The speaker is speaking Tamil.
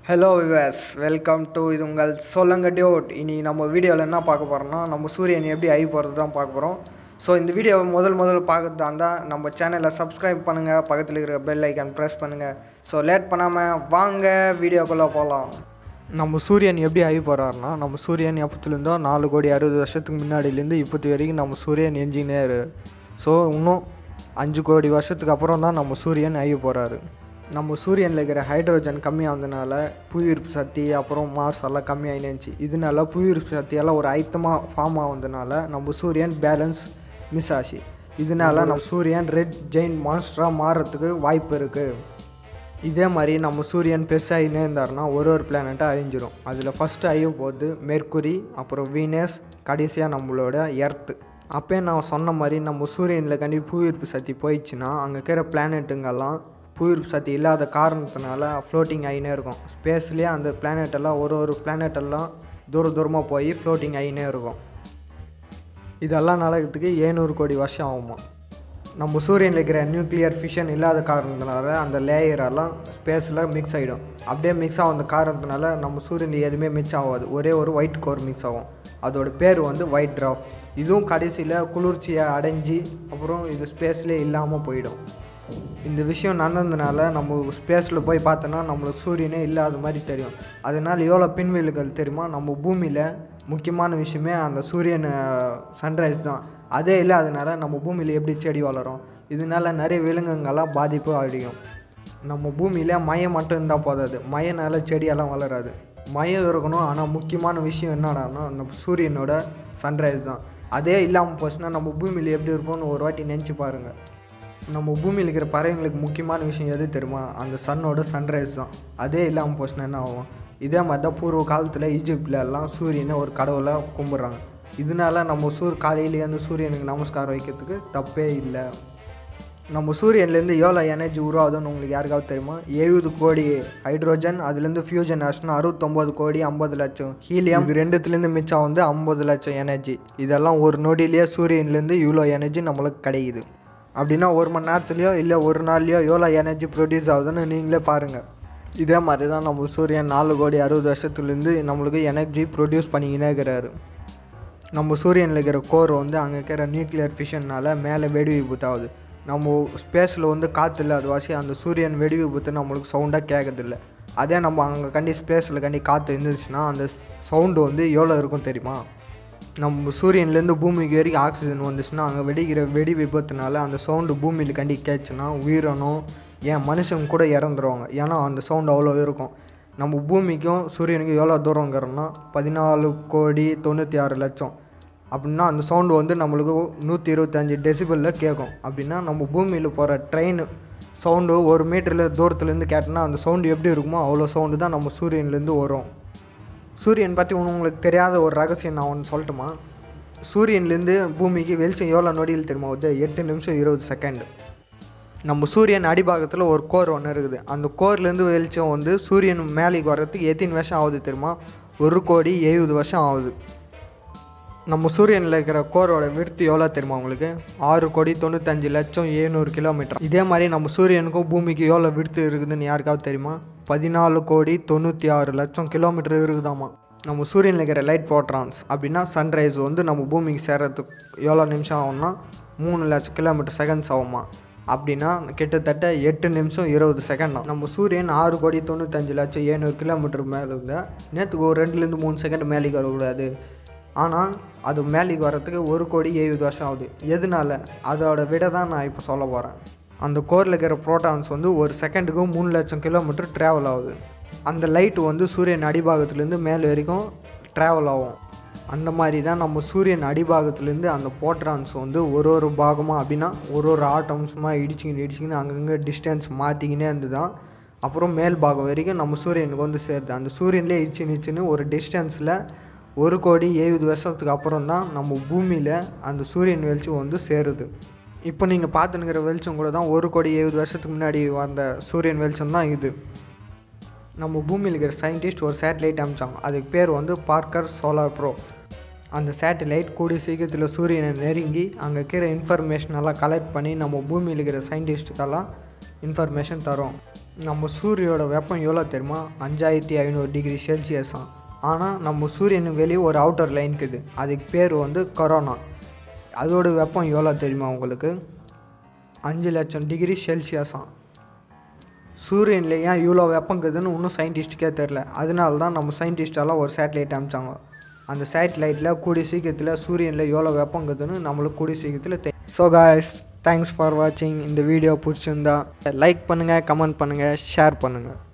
ஹலோ விவர்ஸ் வெல்கம் டு இது உங்கள் சொல்லுங்க டியோட் இனி நம்ம வீடியோவில் என்ன பார்க்க போகிறோம்னா நம்ம சூரியன் எப்படி ஐ போகிறது தான் பார்க்க போகிறோம் ஸோ இந்த வீடியோவை முதல் முதல் பார்க்கறதா இருந்தால் நம்ம சேனலை சப்ஸ்கிரைப் பண்ணுங்கள் பக்கத்தில் இருக்கிற பெல் ஐக்கான் ப்ரெஸ் பண்ணுங்கள் ஸோ லேட் பண்ணாமல் வாங்க வீடியோக்குள்ளே போகலாம் நம்ம சூரியன் எப்படி ஐ போகிறாருன்னா நம்ம சூரியன் எப்பத்துலேருந்தோ நாலு கோடி அறுபது வருஷத்துக்கு முன்னாடிலேருந்து இப்போத்தி வரைக்கும் நம்ம சூரியன் என்ஜினியர் ஸோ இன்னும் அஞ்சு கோடி வருஷத்துக்கு அப்புறம் தான் நம்ம சூரியன் ஐ போகிறாரு நம்ம சூரியனில் இருக்கிற ஹைட்ரோஜன் கம்மியானதுனால புவியீர்ப்பு சக்தி அப்புறம் மார்ஸ் எல்லாம் கம்மியாகினுச்சு இதனால புவியீர்ப்பு சக்தியெல்லாம் ஒரு ஐட்டமாக ஃபார்ம் ஆகுதுனால நம்ம சூரியன் பேலன்ஸ் மிஸ் ஆச்சு இதனால நம்ம சூரியன் ரெட் ஜெயின் மான்ஸ்டராக மாறுறதுக்கு வாய்ப்பு இருக்குது இதே மாதிரி நம்ம சூரியன் பெருசாகினே இருந்தாருன்னா ஒரு ஒரு பிளானட்டாக அழிஞ்சிரும் அதில் ஃபஸ்ட்டு அழிய போகுது மெர்க்குரி அப்புறம் வீனஸ் கடைசியாக நம்மளோட எர்த்து அப்போயே நான் சொன்ன மாதிரி நம்ம சூரியனில் கண்டி புவியீர்ப்பு சக்தி போயிடுச்சுன்னா அங்கே இருக்கிற பிளானட்டுங்கெல்லாம் புவியீர்ப்பு சக்தி இல்லாத காரணத்தினால ஃப்ளோட்டிங் ஆகினே இருக்கும் ஸ்பேஸ்லேயே அந்த பிளானட்டெல்லாம் ஒரு ஒரு பிளானட்டெல்லாம் தூர தூரமாக போய் ஃப்ளோட்டிங் ஆகினே இருக்கும் இதெல்லாம் நடக்கிறதுக்கு ஏழ்நூறு கோடி வருஷம் ஆகுமா நம்ம சூரியனில் இருக்கிற நியூக்ளியர் ஃபிஷன் இல்லாத காரணத்தினால அந்த லேயரெல்லாம் ஸ்பேஸில் மிக்ஸ் ஆகிடும் அப்படியே மிக்ஸ் ஆகும் அந்த காரணத்தினால நம்ம சூரியனில் எதுவுமே மிக்ஸ் ஆகாது ஒரே ஒரு ஒயிட் கோர் மிக்ஸ் ஆகும் அதோட பேர் வந்து ஒயிட் ட்ராஃப் இதுவும் கடைசியில் குளிர்ச்சியை அடைஞ்சி அப்புறம் இது ஸ்பேஸ்லேயே இல்லாமல் போயிடும் இந்த விஷயம் நடந்ததுனால நம்ம ஸ்பேஸில் போய் பார்த்தோன்னா நம்மளுக்கு சூரியனே இல்லாத மாதிரி தெரியும் அதனால் எவ்வளோ பின்வில்கள் தெரியுமா நம்ம பூமியில் முக்கியமான விஷயமே அந்த சூரியன் சன்ரைஸ் தான் அதே இல்லாதனால நம்ம பூமியில் எப்படி செடி வளரும் இதனால நிறைய விலங்குங்கள்லாம் பாதிப்பு அடையும் நம்ம பூமியில் மயம் மட்டும் இருந்தால் போதாது மயனால செடியெல்லாம் வளராது மயம் இருக்கணும் ஆனால் முக்கியமான விஷயம் என்னடான்னா அந்த சூரியனோட சன்ரைஸ் தான் அதே இல்லாமல் போச்சுன்னா நம்ம பூமியில் எப்படி இருப்போம்னு ஒரு வாட்டி நினச்சி பாருங்கள் நம்ம பூமியில் இருக்கிற பறவைங்களுக்கு முக்கியமான விஷயம் எது தெரியுமா அந்த சன்னோட சன்ரைஸ் தான் அதே இல்லாமல் போச்சுன்னா என்ன ஆகும் இதே மாதிரி தான் பூர்வ காலத்தில் ஈஜிப்டில் எல்லாம் சூரியனை ஒரு கடவுளை கும்பிட்றாங்க இதனால நம்ம சூர் காலையிலேருந்து சூரியனுக்கு நமஸ்காரம் வைக்கிறதுக்கு தப்பே இல்லை நம்ம சூரியன்லேருந்து எவ்வளோ எனர்ஜி உருவாகுதுன்னு உங்களுக்கு யாருக்காவது தெரியுமா எழுபது கோடி ஹைட்ரோஜன் அதுலேருந்து ஃபியூஜன் ஆச்சுன்னா அறுபத்தொம்போது கோடி ஐம்பது லட்சம் ஹீலியம் இது ரெண்டுத்துலேருந்து மிச்சம் வந்து ஐம்பது லட்சம் எனர்ஜி இதெல்லாம் ஒரு நொடியிலேயே சூரியன்லேருந்து இவ்வளோ எனர்ஜி நம்மளுக்கு கிடைக்குது அப்படின்னா ஒரு மணி நேரத்துலையோ இல்லை ஒரு நாள்லையோ எவ்வளோ எனர்ஜி ப்ரொடியூஸ் ஆகுதுன்னு நீங்களே பாருங்கள் இதே மாதிரி தான் நம்ம சூரியன் நாலு கோடி அறுபது வருஷத்துலேருந்து நம்மளுக்கு எனர்ஜி ப்ரொடியூஸ் பண்ணிக்கினே இருக்கிறாரு நம்ம சூரியனில் இருக்கிற கோர் வந்து அங்கே இருக்கிற நியூக்ளியர் ஃபிஷன்னால் மேலே வெடி விபத்து ஆகுது நம்ம ஸ்பேஸில் வந்து காற்று இல்லாத வாசி அந்த சூரியன் வெடி விபத்து நம்மளுக்கு சவுண்டாக கேட்கறதில்ல அதே நம்ம அங்கே கண்டி ஸ்பேஸில் கண்டி காற்று இருந்துச்சுன்னா அந்த சவுண்டு வந்து எவ்வளோ இருக்கும் தெரியுமா நம்ம சூரியன்லேருந்து பூமிக்கு வரைக்கும் ஆக்சிஜன் வந்துச்சுன்னா அங்கே வெடிக்கிற வெடி விபத்துனால அந்த சவுண்டு பூமியில் கண்டி கேட்சுன்னா உயிரினம் ஏன் மனுஷங்க கூட இறந்துருவாங்க ஏன்னா அந்த சவுண்டு அவ்வளோ இருக்கும் நம்ம பூமிக்கும் சூரியனுக்கும் எவ்வளோ தூரங்கிறோம்னா பதினாலு கோடி தொண்ணூற்றி ஆறு லட்சம் அப்படின்னா அந்த சவுண்டு வந்து நம்மளுக்கு நூற்றி இருபத்தஞ்சி டெசிபலில் கேட்கும் அப்படின்னா நம்ம பூமியில் போகிற ட்ரெயின் சவுண்டு ஒரு மீட்டரில் தூரத்துலேருந்து கேட்டோன்னா அந்த சவுண்டு எப்படி இருக்குமோ அவ்வளோ சவுண்டு தான் நம்ம சூரியன்லேருந்து வரும் சூரியன் பற்றி ஒன்று உங்களுக்கு தெரியாத ஒரு ரகசியம் நான் ஒன்று சொல்லட்டுமா சூரியன்லேருந்து பூமிக்கு வெளிச்சம் எவ்வளோ நொடியில் தெரியுமா வருது எட்டு நிமிஷம் இருபது செகண்ட் நம்ம சூரியன் அடிபாகத்தில் ஒரு கோர் ஒன்று இருக்குது அந்த கோர்லேருந்து வெளிச்சம் வந்து சூரியன் மேலேக்கு வர்றதுக்கு எத்தனை வருஷம் ஆகுது தெரியுமா ஒரு கோடி எழுபது வருஷம் ஆகுது நம்ம சூரியனில் இருக்கிற கோரோட விருத்தி எவ்வளோ தெரியுமா உங்களுக்கு ஆறு கோடி தொண்ணூத்தஞ்சு லட்சம் ஏழ்நூறு கிலோமீட்டர் இதே மாதிரி நம்ம சூரியனுக்கும் பூமிக்கு எவ்வளோ விருத்தி இருக்குதுன்னு யாருக்காவது தெரியுமா பதினாலு கோடி தொண்ணூற்றி ஆறு லட்சம் கிலோமீட்டர் இருக்குதாமா நம்ம சூரியனில் இருக்கிற லைட் ப்ரோட்ரான்ஸ் அப்படின்னா சன்ரைஸ் வந்து நம்ம பூமிக்கு சேர்றதுக்கு எவ்வளோ நிமிஷம் ஆகும்னா மூணு லட்சம் கிலோமீட்டர் செகண்ட்ஸ் ஆகுமா அப்படின்னா கிட்டத்தட்ட எட்டு நிமிஷம் இருபது செகண்ட் தான் நம்ம சூரியன் ஆறு கோடி தொண்ணூத்தஞ்சு லட்சம் ஏழ்நூறு கிலோமீட்டர் மேலே இருந்தால் நேற்றுக்கு ஒரு ரெண்டுலேருந்து மூணு செகண்ட் மேலேக்கு வரக்கூடாது ஆனால் அது மேலேக்கு வர்றதுக்கு ஒரு கோடி எழுபது வருஷம் ஆகுது எதனால அதோட விட தான் நான் இப்போ சொல்ல போகிறேன் அந்த கோரில் இருக்கிற ப்ரோட்டான்ஸ் வந்து ஒரு செகண்டுக்கு மூணு லட்சம் கிலோமீட்டர் ட்ராவல் ஆகுது அந்த லைட்டு வந்து சூரியன் அடிபாகத்துலேருந்து மேலே வரைக்கும் ட்ராவல் ஆகும் அந்த மாதிரி தான் நம்ம சூரியன் அடிபாகத்துலேருந்து அந்த போட்ரான்ஸ் வந்து ஒரு ஒரு பாகமாக அப்படின்னா ஒரு ஒரு ஆட்டம்ஸமாக இடிச்சிக்கின்னு இடிச்சிக்கின்னு அங்கங்கே டிஸ்டன்ஸ் மாற்றிக்கினே இருந்து தான் அப்புறம் மேல் பாகம் வரைக்கும் நம்ம சூரியனுக்கு வந்து சேருது அந்த சூரியன்லேயே இடிச்சு நிச்சுன்னு ஒரு டிஸ்டன்ஸில் ஒரு கோடி எழுபது வருஷத்துக்கு அப்புறம் தான் நம்ம பூமியில் அந்த சூரியன் வெளிச்சம் வந்து சேருது இப்போ நீங்கள் பார்த்துனுக்கிற வெளிச்சம் கூட தான் ஒரு கோடி எழுபது வருஷத்துக்கு முன்னாடி வந்த சூரியன் வெளிச்சம் தான் இது நம்ம பூமியில் இருக்கிற சயின்டிஸ்ட் ஒரு சேட்டலைட் அமிச்சாங்க அதுக்கு பேர் வந்து பார்க்கர் சோலார் ப்ரோ அந்த சேட்டலைட் கூடிய சீக்கிரத்தில் சூரியனை நெருங்கி அங்கே இருக்கிற இன்ஃபர்மேஷன் எல்லாம் கலெக்ட் பண்ணி நம்ம பூமியில் இருக்கிற சயின்டிஸ்ட்டுக்கெல்லாம் இன்ஃபர்மேஷன் தரும் நம்ம சூரியோட வெப்பம் எவ்வளோ தெரியுமா அஞ்சாயிரத்தி ஐநூறு டிகிரி செல்சியஸாம் ஆனால் நம்ம சூரியன் வெளியே ஒரு அவுட்டர் லைன் இருக்குது அதுக்கு பேர் வந்து கொரோனா அதோட வெப்பம் எவ்வளோ தெரியுமா உங்களுக்கு அஞ்சு லட்சம் டிகிரி செல்சியஸாம் சூரியனில் ஏன் இவ்வளோ வெப்பங்குதுன்னு இன்னும் சயின்டிஸ்ட்டுக்கே தெரில அதனால தான் நம்ம சயின்டிஸ்டெல்லாம் ஒரு சேட்டலைட் அனுப்பிச்சாங்க அந்த சேட்டலைட்டில் கூடிய சீக்கிரத்தில் சூரியனில் எவ்வளோ வெப்பங்குதுன்னு நம்மளுக்கு கூடிய சீக்கிரத்தில் தெ ஸோ காய்ஸ் தேங்க்ஸ் ஃபார் வாட்சிங் இந்த வீடியோ பிடிச்சிருந்தா லைக் பண்ணுங்கள் கமெண்ட் பண்ணுங்கள் ஷேர் பண்ணுங்கள்